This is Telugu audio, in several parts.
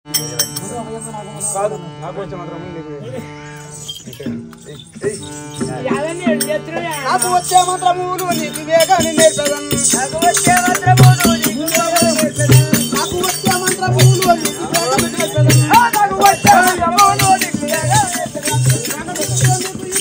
కాదు నాకు వచ్చే మాత్రం నీకు అవన్నీ ఏడు చేస్తున్నాయా? నాకు వచ్చే మంత్రములు నీకు వేగాన్ని నేర్పదం నాకు వచ్చే మంత్రములు నీకు వేగం నేర్పెదను. నాకు వచ్చే మంత్రములు నీకు వేగాన్ని నేర్పదం ఆ, నాకు వచ్చే మంత్రములు నీకు వేగం నేర్పెదను.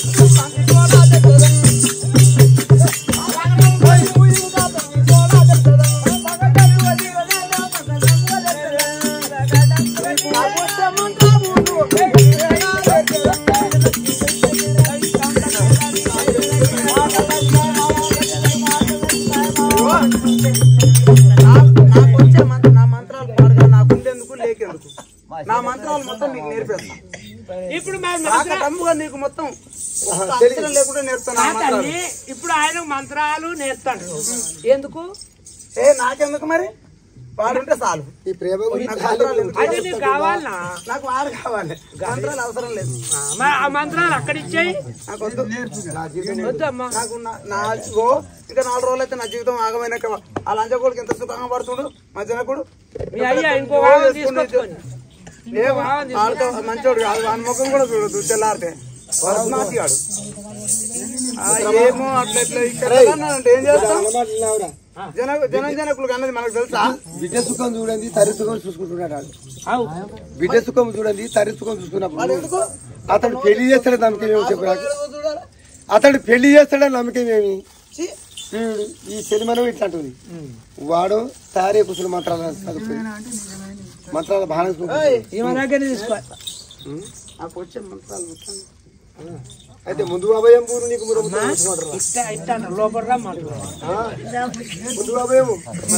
నాకు వచ్చే మంత్ర- నా మంత్రాలు పాడగా నాకు ఉండేందుకు లేకేందుకు నా మంత్రాలు మొత్తం నీకు నేర్పేస్తా ఇప్పుడు మరి నాకు మంత్ర- టమ్ముగా నీకు మొత్తం ఒక్క అక్షరం లేకుండా నేర్పుతాను నా మంత్రాలు తల్లి, ఇప్పుడు ఆయన మంత్రాలు నేర్తాడు ఎందుకు ఏ నాకెందుకు మరి వాడుంటే చాలు ఈ ప్రేమ గురించి నాకు మంత్రాలు ఎందుకు? అది నీకు కావాలనా నాకు వాడు కావాలి మంత్రాలు అవసరం లేదు మరి ఆ మంత్రాలు అక్కడ ఇచ్చేయి నాకు వద్దు నా జీవితం వద్దమ్మా నాకు నా- నా ఇగో ఇంకా నాలుగు రోజులు అయితే నా జీవితం ఆగమైన ఆ లంచగోడికి ఎంత సుఖంగా పడుతుడు మా జనకుడు మీ అయ్యా ఇంకో వారం తీసుకొచ్చుకొని ఏ వాళ్ళతో మంచోడు కాదు వాని ముఖం కూడా చూడదు తెల్లారితే వరసనాసి గాడు ఆ, ఏమో అట్లా ఇట్లా ఇక్కడ అంటే ఏం చేస్తాం అన్నమాట విన్నావురా? జన జన జనకులకు అన్నది మనకు తెలుసా బిడ్డ సుఖం చూడండి తరి సుఖం చూసుకుంటున్నాడు వాడు. అవు. బిడ్డ సుఖం చూడండి తరి సుఖం చూసుకున్నప్పుడు అతడు పెళ్లి చేస్తాడని నమ్మకం ఏమి చెప్పు నాకు అతడు పెళ్లి చేస్తాడని నమ్మకం ఏమి ఛీ, వీడు ఈ సినిమాను ఇట్లా అంటుంది వాడు తారే కూర్చుని మంత్రాలు చదువుతుంది మంత్రాలు బాగా ఏయ్, ఈమె దగ్గర తీసుకో నాకు వచ్చే మంత్రాలు మొత్తం అయితే ముందు అభయం పూరు నీకు ముందు ముట్టుకుంటారు ఇట్ట ఇట్ట అన్నారు. లోపల రమ్మంటారు ముందు అభయము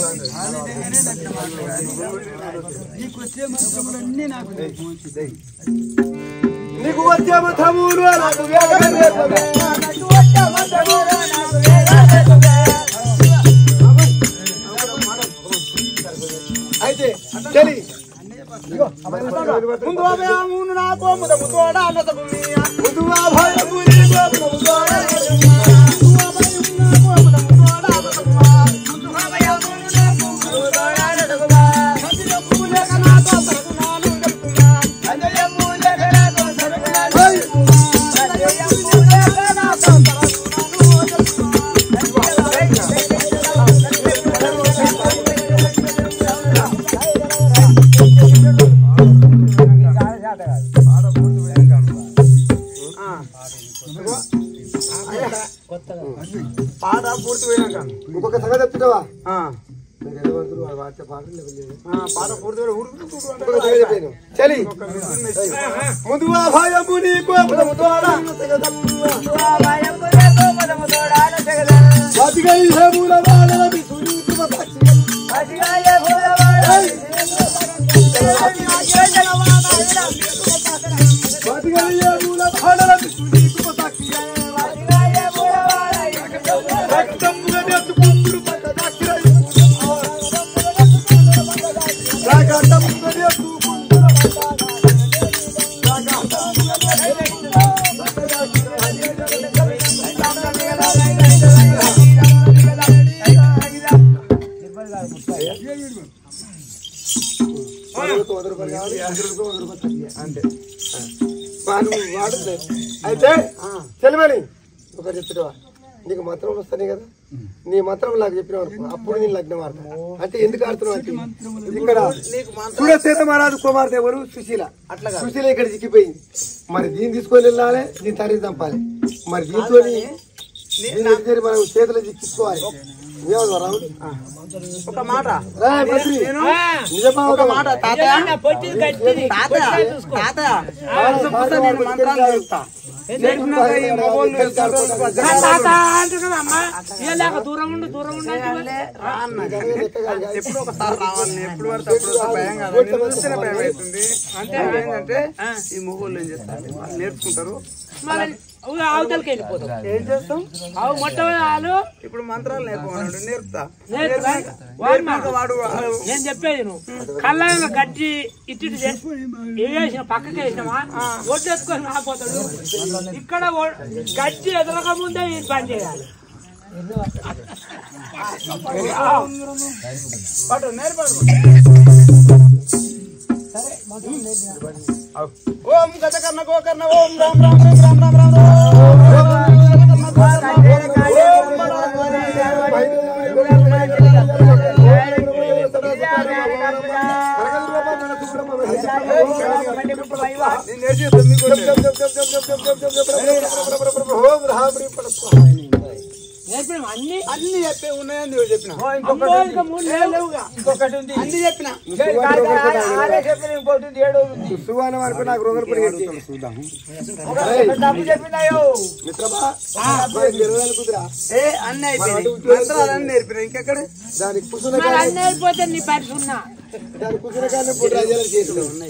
నీకు వచ్చే మంత్రములు నాకు వేగమే నేర్పవే. అయితే చలి ముందు అభయమును నాకు ముదము తోడ అన్నతకు మీయ. ముందు అభయము నీకు ముందు తోడ. హై! ఆ. పాట పూర్తి పోయినాక ఇంకొక సంగతి చెప్తున్నావా ఆ. మీరు ఏదో అంటారు, వాడు వాడితే పాటలు లేవు. ఆ, పాట పూర్తి పోయి ఉరుకు ఉరుకు ఉరుకు ఇంకొక సంగతి చెప్పాను చలి ముందు అభయము నీకు ముందు తోడ. బతికై హేముల వాడలవి సునీతిమ సాక్షిగా. బతికై హేముల వాడలవి సునీతిమ సాక్షిగా. రక్తముల నెత్తుకుంటుడు పట్ట దాక్షిరై. రక్తముల నెత్తుకుంటుడు వందలకు వంద రూపాయలు కావాలి, యాభై రూపాయలు, వంద రూపాయలు తగ్గియాలి. అంతే వాడు వాడుతుంది అయితే తెలివని ఒక చెప్తున్నా నీకు మంత్రం వస్తాయి కదా నీ మంత్రం నాకు చెప్పినావు అనుకో, అప్పుడు నేను లగ్నం ఆడతా అంటే ఎందుకు ఆడుతున్నావు అంటే ఇక్కడ నీకు మంత్రం సూర్యసేన మహారాజు కుమార్తె ఎవరు సుశీల అట్లా కాదు. సుశీల ఇక్కడ చిక్కిపోయింది మరి దీన్ని తీసుకొని వెళ్ళాలి దీని తల్లి చంపాలి మరి దీంతో మనం చేతులు చిక్కించుకోవాలి ఏమన్నా రాముడు? ఒక మాట రా, మంత్రి. నేను నిజమా ఒక అబద్ధమా? మాట తాతయ్య నా పొట్టిది గట్టిది తాతయ్య పొట్టిగా చూసుకో తాతయ్య వరుస పూస నేను మంత్రాలు చెప్తా నేర్పినాక ఈ మొగోళ్ళు నా తాత అంటున్నావు అమ్మా ఇలాగ దూరం ఉండు దూరం ఉండు అంటే రా అన్న. ఎప్పుడు ఒకసారి రావాలి ఎప్పుడు పడితే అప్పుడు వస్తే భయం కాదు నిన్ను చూస్తేనే భయం అవుతుంది అంటే ఏంటంటే ఈ మొగోళ్ళు ఏం చేస్తారు వాళ్ళు నేర్చుకుంటారు మళ్ళీ అవతలకి వెళ్ళిపోతాం ఏం చేస్తాం అవు మొట్టమొదటి ఇప్పుడు మంత్రాలు నేర్పమన్నాడు నేర్పుతా నేర్పుతా? నేర్పినాక వాడు నేను చెప్పేది నువ్వు కళ్ళ గట్టి ఇటు ఇటు చేసి వేసిన పక్కకి వేసినామా ఒడ్డెత్తుకొని రాపోతాడు ఇక్కడ ఒ- గట్టి ఎదరక ముందే ఈ పని చేయాలి వాడు నేర్పాడు ఓం గజకర్ణ గోకర్ణ ఓం రామ్ రామ్ రామ్ రామ్ రామ్ రామ్ రామ్ నేను చేసి తొమ్మిది ఓం రాముడి పడస్వాహ నేర్పిన అన్ని అన్ని చెప్పే ఉన్నాయని నువ్వు చెప్పిన అమ్మో, ఇంకా మూడు నెలలు లేవుగా అన్ని చెప్పిన సువాన వరకు నాకు రోగలు పడి మిత్రమా మనకి ఇరవై కుదిరా ఏ అన్ని అయిపోయినాయి మంత్రాలన్నీ నేర్పిన ఇంకెక్కడ దానికి కుసున మరి అన్ని అయిపోతే నీ పరిస్థితి ఉన్నా దాని కుసున కానీ పొడి రాజ్యాలు చేసినాం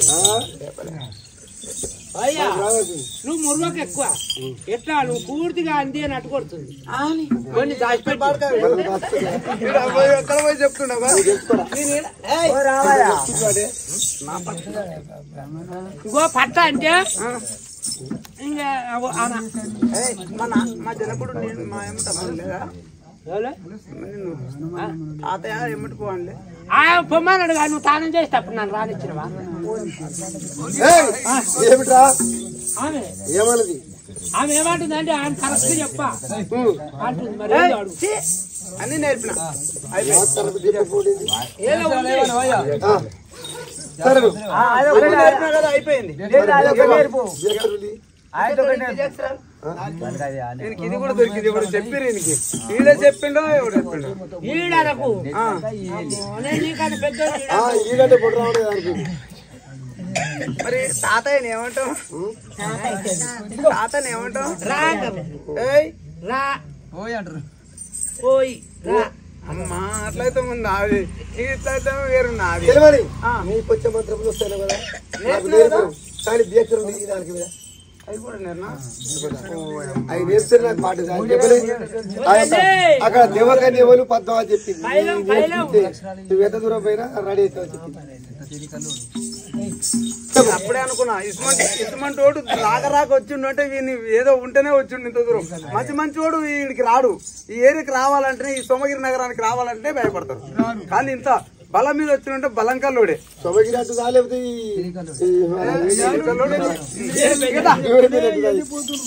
అయ్యా రావాల్సింది నువ్వు ముర్రకు ఎక్కువ ఎట్లా నువ్వు పూర్తిగా అంది అని అట్టుకొడుతుంది అని కొన్ని దాచిపెట్టి మనం రాస్తుంది. ఇక్కడ పోయి ఎక్కడ పోయి చెప్తుండవా ఇంకో పట్ట అంటే ఇంకా అగో ఆన. ఏయ్, మన మా జనకుడు నేను మా ఏమంటా లేదా ఎవరు? నిన్ను తాతయ్య ఏమిటి పోవాలి ఆ పొమ్మన్నాడు కానీ నువ్వు తానం చేసేటప్పుడు నన్ను రానిచ్చినవా ఏయ్, ఏమిట్రా ఆమె ఏమన్నది ఆమె ఏమంటుంది అంటే ఆయన కరెక్ట్ చెప్పా ఉమ్. అంటుంది మరి ఏందో అడుగు. అన్ని నేర్పిన ఆ తరపు చెప్పకూడదు. ఏదో ఉంది. ఆ. సరే నువ్వు. అన్ని నేర్పిన కదా అయిపోయింది చేస్తురుది. దీనికి ఇది కూడా దొరికింది ఇప్పుడు చెప్పిరు ఈయనకి ఈడే చెప్పిండో ఎవడు చెప్పిండో ఈడరకు ఆ. నేను నీకన్నా పెద్దోడు ఈడ. ఆ, ఈడంటే పొడి రావడం దానికి మరి తాతయ్యని ఏమంటావు తాతని ఏమంటావు రా అంటారు. ఏయ్ రా పోయి రా అమ్మా అట్లయితే ముందు నాది ఇట్లయితే వేరు నాది తెలియని ఆ. నీకు వచ్చే మంత్రములు వస్తాయి కదా నాకు నేర్పు కానీ దీక్ష ఉంది ఈ దానికి మీద అది కూడా నేర్నా అవి నేర్పితే నాకు పాట రాదు. చెప్పలే ఆ యొక్క- అక్కడ దేవకన్య ఎవరు పద్మా చెప్పింది పైలం, పైలం. నేర్పితే నువ్వు ఎంత దూరం పోయినా రెడీ అవుతావు చెప్పింది అప్పుడే అనుకున్నా ఇసుమంటి ఇసుమంటి వాడు రాక రాక వచ్చిండు అంటే వీని ఏదో ఉంటేనే వచ్చిండు ఇంత దూరం మంచి మంచి వాడు వీడికి రాడు ఈ ఏరియాకి రావాలంటే ఈ సోమగిరి నగరానికి రావాలంటే భయపడతారు కానీ ఇంత బలం మీద వచ్చిందంటే బలం కల్లోడే సొమగిరి అటు రాలేకపోతే ఈ- ఈ- కల్లోడే. ఎవరైతే నెట్టుతాయి?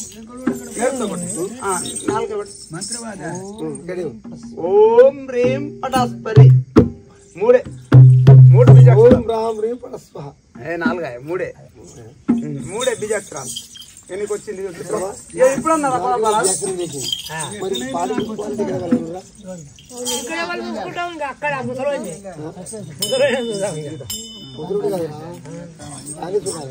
ఆ, నాలుగు ఒకటి. ఉమ్, గడియం. ఓం రీం పటాస్పరి మూడే మూడు ఓం బీజాక్షరాలు రామ్ రీం పరస్వహ ఏ నాలుగా మూడే ఉమ్, మూడే బీజాక్షరాలు ఎన్నికి వచ్చింది చూపిస్తావా? ఏ, ఇప్పుడన్నా రకాల బలాలు? వ్యాఖ్యానం చేసింది. మరి పాలు తీసుకోవాలి దగ్గర వెళ్ళరా? ఇక్కడ ఎవరు చూసుకుంటాం ఇంకా అక్కడ ముసలోని ముసలోని చూద్దాం ఇక. కుదురుడు కదా కానీ చూడాలి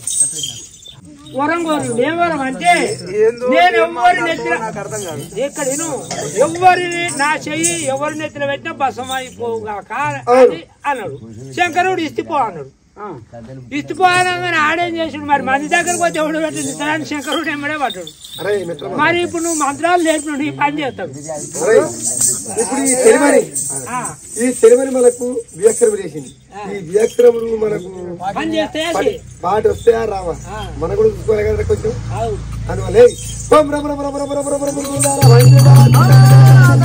వరం కోరు ఏ వరం అంటే ఏందో నేను ఏం ఎవ్వరి మాట్లాడుతున్నావో నెత్తిన నాకు అర్థం కాదు ఇక్కడ విను ఎవరిని నా చెయ్యి ఎవరి నెత్తిన పెట్టినా బసం అయిపోగాక అని అన్నాడు శంకరుడు ఇస్తిపో అన్నాడు ఆ, ఇస్తిపో అనగానే ఆడేం చేసాడు మరి మంది దగ్గరకు పోతే ఎవడు పెట్టింది ఇతరాన్ని శంకరుడు ఎమ్మడే పడ్డాడు అరే మిత్రమా మరి ఇప్పుడు నువ్వు మంత్రాలు నేర్పిన నీ పని చేస్తావు అరే ఇప్పుడు ఈ సెరిమనీ ఆ, ఈ సెరిమనీ మనకు వ్యాఖ్యానం చేసింది ఈ వ్యాఖ్యానములు మనకు పని చేస్తే పాట- పాట వస్తాయా రావా మనం కూడా చూసుకోవాలి కదా కొంచెం అవు. అందువల్ల ఏయ్, బం రమ రమ రమ రమ రమ రమ రమ రమ రమ వైద్యుడా.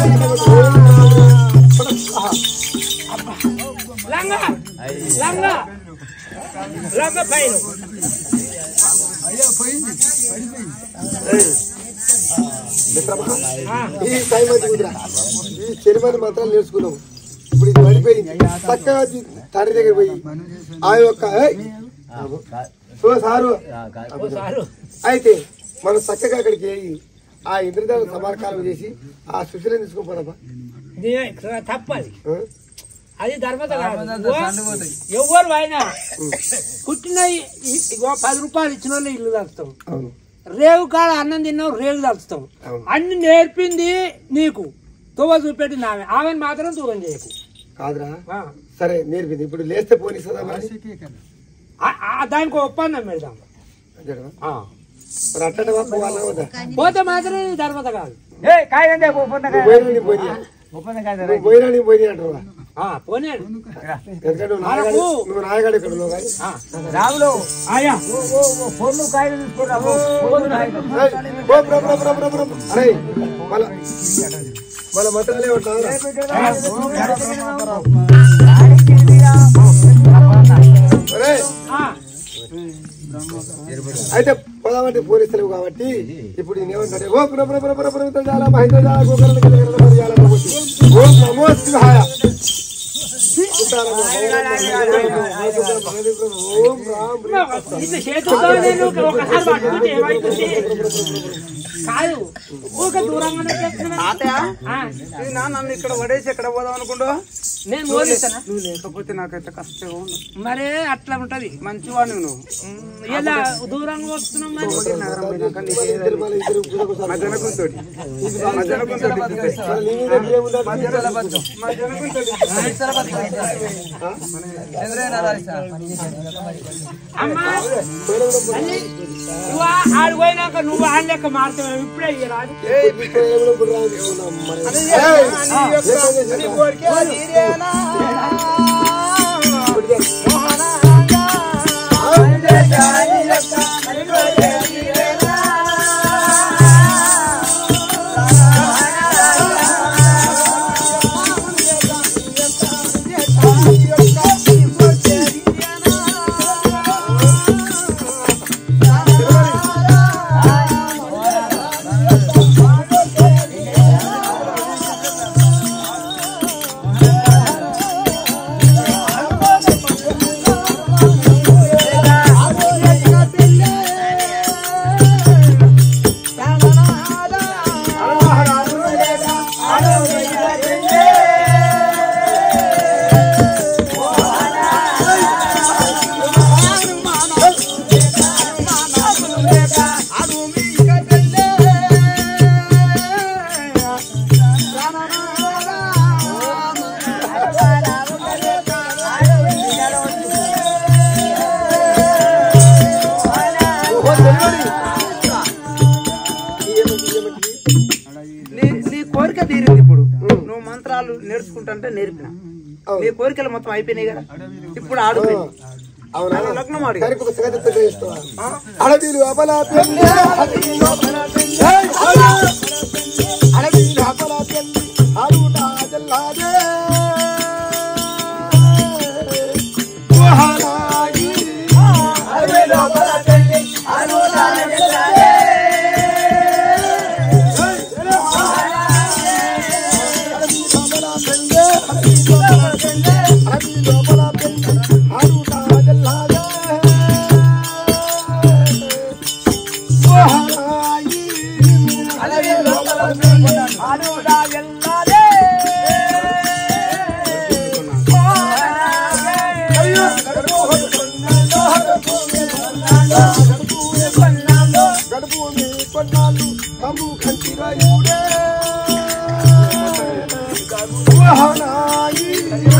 లంగా లంగా లంగా పైన మిత్రమా ఈ టైం అది కుదిరా ఈ సెరిమనీ మాత్రం నేర్చుకున్నాం ఇప్పుడు ఇది పడిపోయింది చక్కగా తీ- తండ్రి దగ్గర పోయి ఆ యొక్క ఏయ్, ఓ సారు సారు అయితే మనం చక్కగా అక్కడికి వెళ్ళి ఆ ఇంద్రదేవుని సమార్కారం చేసి ఆ సుశీలను తీసుకుపోదామా నీ- తప్పది ఆ? అది ధర్మత కాదు ఎవరు అయినా పుట్టిన ఇ- ఇగో పది రూపాయలు ఇచ్చిన వాళ్ళు ఇల్లు తగ్గుతాం అవును రేవు కాడ అన్నం తిన్నావు రేవు తగ్గుతాం అవును. అన్ని నేర్పింది నీకు తువ్వ చూపెట్టింది ఆమె ఆమెను మాత్రం దూరం చేయకు కాదురా ఆ. సరే నేర్పింది ఇప్పుడు లేస్తే పోనిస్తుందా మరి ఆ- ఆ దానికి ఒక ఒప్పందం పెడదాం అంతేనా? ఆ. మరి అట్టటవా పోవాలా వద్దా పోతే మాత్రం ఇది ధర్మత కాదు నువ్వు పోయినా నీ పోయినా నువ్వు పోయినా నీ పోయినా అంటావా ఆ, పోనీయండి. ఎందుకంటే నువ్వు నాయగాడు నువ్వు నాయగాడు ఇక్కడ ఉన్నావు కానీ ఆయా ఏయ్, ఓ బ్రహ్మ బ్రహ్మ బ్రహ్మ బ్రహ్మ. అరే మళ్ళా మళ్ళా మంత్రాలే ఉంటావు అరే ఆ, అయితే పోదామంటే పోలీసులు కాబట్టి ఇప్పుడు నేను ఏమంటాడు ఓ పుర పుర పుర పుర పుర పుర జాల మహేంద్ర జాల గోకరణ గిరగరణ మరి జాల కాబట్టి ఓం నమో శివాయ ఓం రామ్ ఇట్లా చేతులతో నేను ఒకసారి పట్టుకుంటే ఏమైతుంది కాదు ఊక దూరంగానే చేస్తున్నా తాతయ్య ఆ, ఇది నా నన్ను ఇక్కడ పడేసి ఎక్కడ పోదాం అనుకుంటా నేను మోగిస్తానా నువ్వు లేకపోతే నాకైతే కష్టంగా ఉంది మరే అట్లా ఉంటది మంచివాడిని నువ్వు ఎలా దూరంగా వస్తున్నాం మరి సోమగిరి నగరం పోయినాక నీకు ఏదైనా ఇద్దరు మళ్ళీ ఇద్దరు పూజకు మా జనకుంతోటి మా జనకుంతోటి నీ మీద ఏముంది? మా జనకుంతోటి మా జనకుంతోటి అమ్మా అన్ని నువ్వు ఆడు పోయినాక నువ్వు ఆడ లెక్క మారుతావు ఇప్పుడే ఇయ్య రాదు ఏముంది? ఇప్పుడు రాయించుకున్నాం మరి. ఏయ్! ఏ పని చేసినావు? ఓహో, తెలియదు. ఏమిటి, ఏమిటి? నీ నీ కోరిక తీరింది ఇప్పుడు నువ్వు మంత్రాలు నేర్చుకుంటుంటే నేర్పిన నీ కోరికలు మొత్తం అయిపోయినాయి కదా ఇప్పుడు ఆడుపోయింది అవునా లగ్నం ఆడి దానికి ఒక సంగతి తెలియజేస్తావా? అడవిలు అబలా పెళ్ళి, అడవిలు అబలా పెళ్ళి, అడవిలు అబలా పెళ్ళి, అరుడా జల్లాదే. గుహలాగి, అడవిలు అబలా పెళ్ళి, అరుడా జల్లాదే. అడవిలు అబలా పెళ్ళి, అడవిలు అబలా పెళ్ళి, అడవిలు అబలా పెళ్ళి, అరుడా జల్లాదే. గడుపుని కొన్నాళ్ళు కమ్ము కంటిరాయుడే గుహనాయి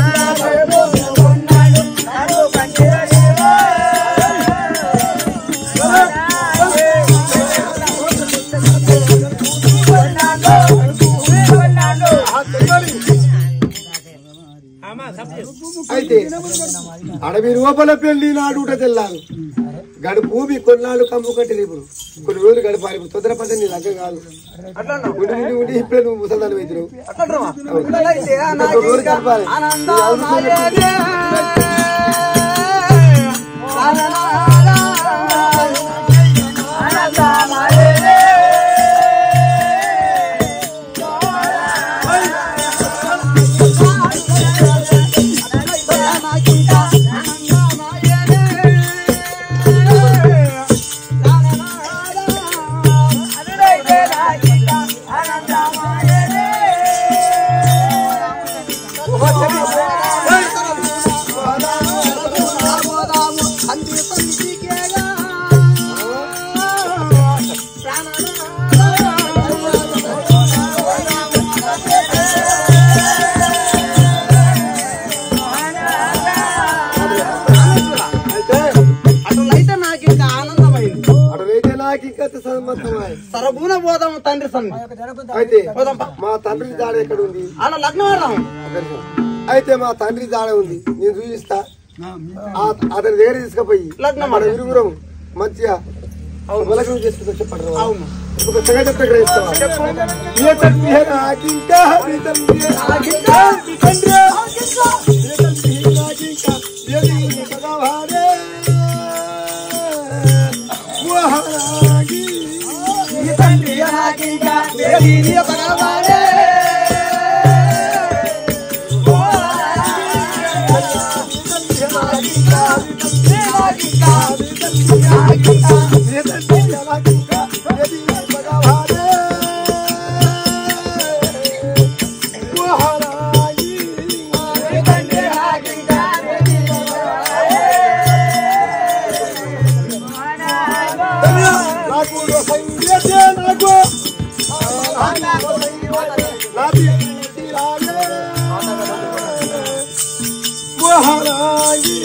అయితే అడవి రూపల పెళ్లి నాడుట తెల్లారు గడుపు మీ కొన్నాళ్ళు కమ్ము కట్టి ఇప్పుడు కొన్ని రోజులు గడపాలి ఇప్పుడు తొందర పని నీ దగ్గర కాదు అట్లా ఉండి ఉండి ఉండి ఇప్పుడే నువ్వు ముసలాన్ని వైద్యులు అట్లా ఇంకా కొన్ని రోజులు గడపాలి ఈ అవసరం అయితే అట్లయితే నాకు ఇంకా ఆనందమైంది అడవైతే నాకు ఇంకా సమ్మతమై సరబూన పోదాం తండ్రి సన్ని అయితే మా తండ్రి జాడ ఎక్కడ ఉంది ఆడ లగ్నం ఆడదాం అయితే మా తండ్రి జాడ ఉంది నేను చూపిస్తా ఆ- అతని దగ్గర తీసుకుపోయి లగ్నం మన ఇరుగురం మంచిగా లగ్నం చేసుకుంటా చెప్పండి రా. అవును ఒక సంగతి చెప్తా ఇక్కడ ఇస్తావా? ఏ తండ్రి నాకింకా మీ తండ్రి నాకింకా మీ తండ్రి ఏ తండ్రి నాకింకా ఏది కావాలే? ఊహ నాకు సంగీతే నాకు నాది తీరాలే మహారాయి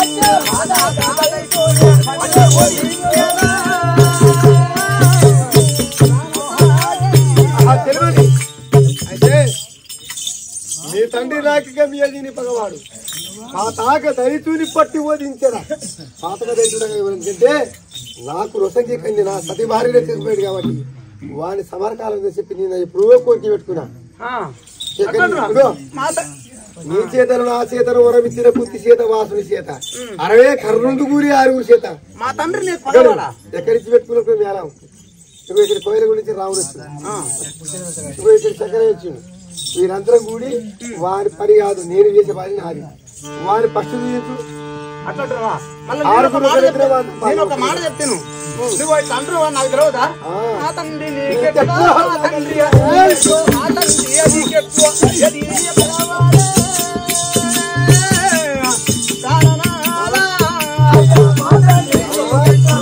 ఆ తెలియని అయితే నీ తండ్రి రాకగా మీ అడిని పగవాడు ఆ తాక దైతుని పట్టి ఓదించరా పాతక దైతుడగా ఎవరంటే నాకు రొసంగి కంది నా సతి భార్యనే తీసుకుపోయాడు కాబట్టి వాని సమరకాలం చెప్పి నేను ఎప్పుడో కోరిక పెట్టుకున్నా ఆ, ఎక్కడ ఇదిగో, మాట నీ చేతను నా చేతను వరమిచ్చిన పుత్తి చేత వాసుని చేత అరవై కర్రుండు గురి ఆరుగురు చేత మా తండ్రి నీకు పగవాడా ఎక్కడి నుంచి పెట్టుకున్నప్పుడు మేళం ఇగో ఇక్కడ కోయిల గురించి రాముడు వచ్చింది ఆ, ఇగో ఇక్కడ చక్కెర వచ్చిండు వీరందరం కూడి వారి పని కాదు నేను చేసే పని నాది వారి ఫస్ట్ తీయచ్చు అట్లంటావా? మళ్ళీ ఆరుగురు నేను ఒక మాట దరిద్ర చెప్తాను. వాళ్ళు నేను ఒక మాట చెప్తాను నువ్వు ఇట్లా అంటారు నాకు తెలియదా ఆ. ఆ తండ్రి నీకెట్లా? ఆ తండ్రి నీకెట్లా? ఆ తండ్రి నీకెట్లా? ఎది ఎప్పటివాడే? ప్రాణనాథా. ఆ తండ్రి నీకెట్లా?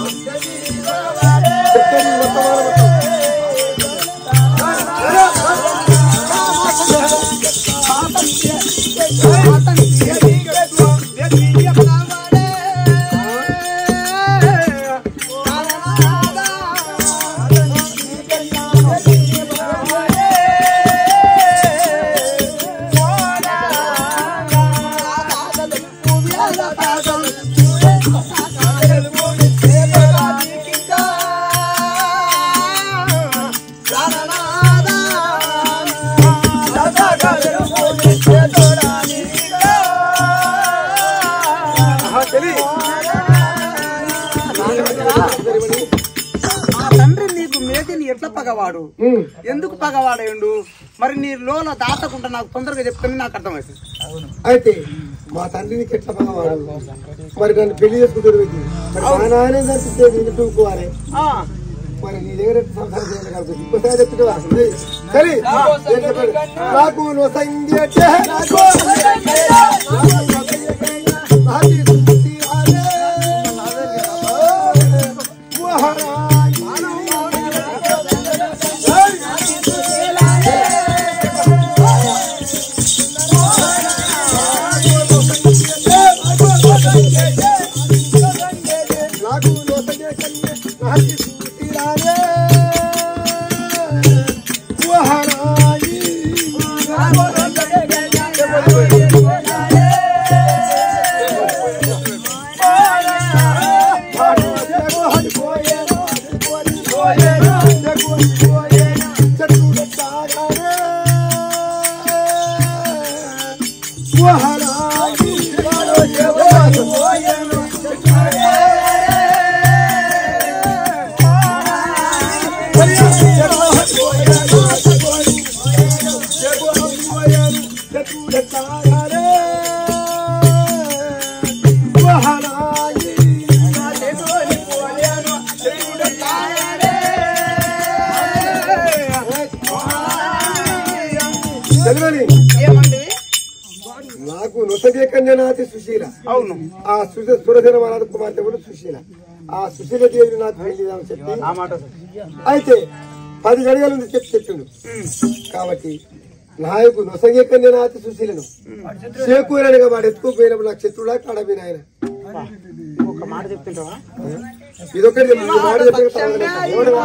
ఆ తండ్రి నీకెట్లా? ఎది ఎప్పటివాడే? ప్రాణనాథా. ఆ తండ్రి నీకు మేకని ఎట్లా పగవాడు ఉమ్. ఎందుకు పగవాడేయండు మరి నీ లోన దాటకుండా నాకు తొందరగా చెప్తే నాకు అర్థమవుతుంది అయితే మా తండ్రిని ఎట్లా పగవాడు మరి నన్ను పెళ్లి చేసుకుంటాడు వ్యక్తి మరి మా నాయనే చనిపిస్తే నేను చూపుకోవాలి ఆ, మరి నీ దగ్గర ఎట్లా సంసారం చేయాలి కాబట్టి ఇంకోసారి చెప్తున్నా సరే ఏం చెప్పాడు? నాకు నువ్వు సంగీతే నాకు నాది సుత్తి ఆలే. నాకు లోతగే కన్య నాది సుత్తి ఆలే. మహారాయి చదివని ఏమండి నాకు నొసగే కన్యనాథి సుశీల అవును ఆ సుశ సురసేన మహారాజు కుమార్తె కూడా సుశీల ఆ సుశీల దేవిని నాకు పెళ్లిదామని చెప్పి ఆ మాట అయితే పది గడియల నుంచి చెప్పి చెప్పిండు కాబట్టి నాయకు నొసగే కన్యనాథి సుశీలను చేకూరనిగా వాడు ఎత్తుకుపోయినప్పుడు నాకు శత్రుడా కడమి నాయన ఒక మాట చెప్తుంటావా ఇదొకటి చెప్పు. ఈ మాట చెప్పాక తర్వాత నేను ఎవడు?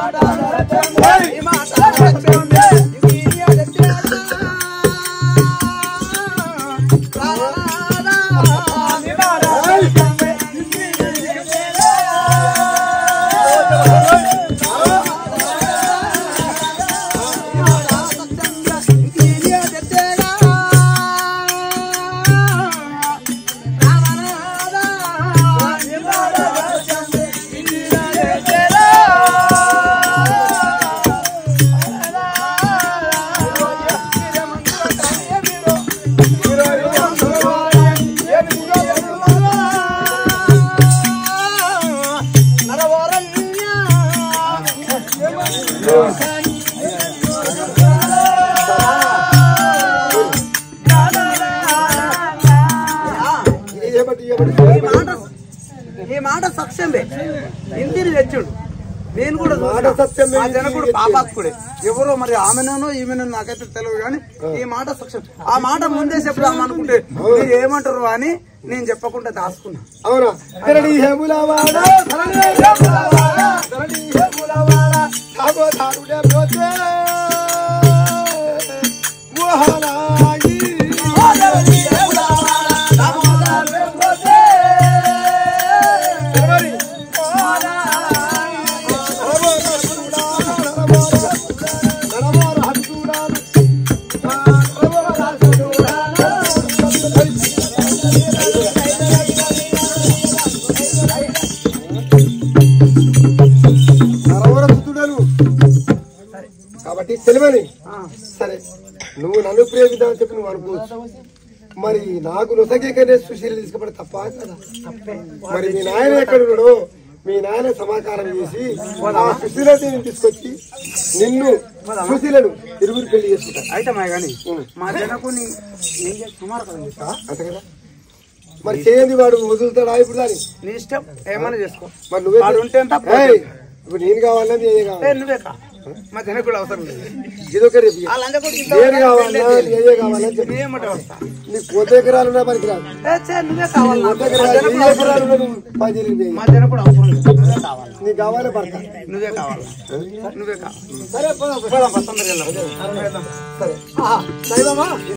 ఏబట్టి ఏబట్టి ఈ మాట ఈ మాట సత్యమే ఇంటిని తెచ్చుడు నేను కూడా మాట చూసిన. సత్యమే, మా జనకుడు ఇంటిని పాపాత్కుడే ఎవరో మరి ఆమెనో ఈమెనో నాకైతే తెలియదు కానీ ఈ మాట సత్యం ఆ మాట ముందే చెప్దాం అనుకుంటే మీరు ఏమంటారు అని నేను చెప్పకుండా దాచుకున్నా అవునా ధరణి హేములవాడ ధరణి హేములవాడ ధరణి హేములవాడ సాగో తారుడే పోతే మోహనాగి ధరణి హేములవాడ సాగో తారుడే పోతే ధరణి నరవరపుతుడను కాబట్టి తెలివని సరే నువ్వు నన్ను ప్రేమిద్దామని చెప్పి నువ్వు అనుకోవచ్చు మరి నాకు నొసగేకనే సుశీలు తీసుకుపడి తప్ప కదా మరి మీ నాయన ఎక్కడున్నాడో మీ నాయన సమాచారం చేసి ఆ సుశీలని తీసుకొచ్చి నిన్ను సుశీలను ఇరువురు పెళ్లి చేసుకుంటా అయితే మా కానీ మా జనకుని ఏం చేసి సుమారు కదా చేస్తావా? అంతే కదా మరి చేయండి వాడు వదులుతాడా ఇప్పుడు దాని నీ ఇష్టం ఏమైనా చేసుకో మరి నువ్వే వాడు ఉంటే ఎంత ఏయ్, ఇప్పుడు నేను కావాలా నేనే ఏ, కావాలి నువ్వే కా మా జనకుడు అవసరం లేదు ఇదొక రేపు ఆ లంజకుడు ఇంత నేను కావాలా నేనే కావాలని చెప్పి నేనేమంటే వస్తా నీకు వంద ఎకరాలు ఉన్నా పనికి రాదు ఏ, చే, నువ్వే కావాలి వంద నాకు. మా ఎకరాలు జనకుడు వెయ్యి అవసరం ఎకరాలు లేదు. ఉన్నా నువ్వు పని చేయలేవు. మా జనకుడు అవసరం లేదు నువ్వే కావాలి నీకు కావాలి భర్త నువ్వే కావాలి నువ్వే కావాలి సరే పోదాం, పోదాం, తొందరగా వెళ్దాం. సరే ఆహా, దైవమా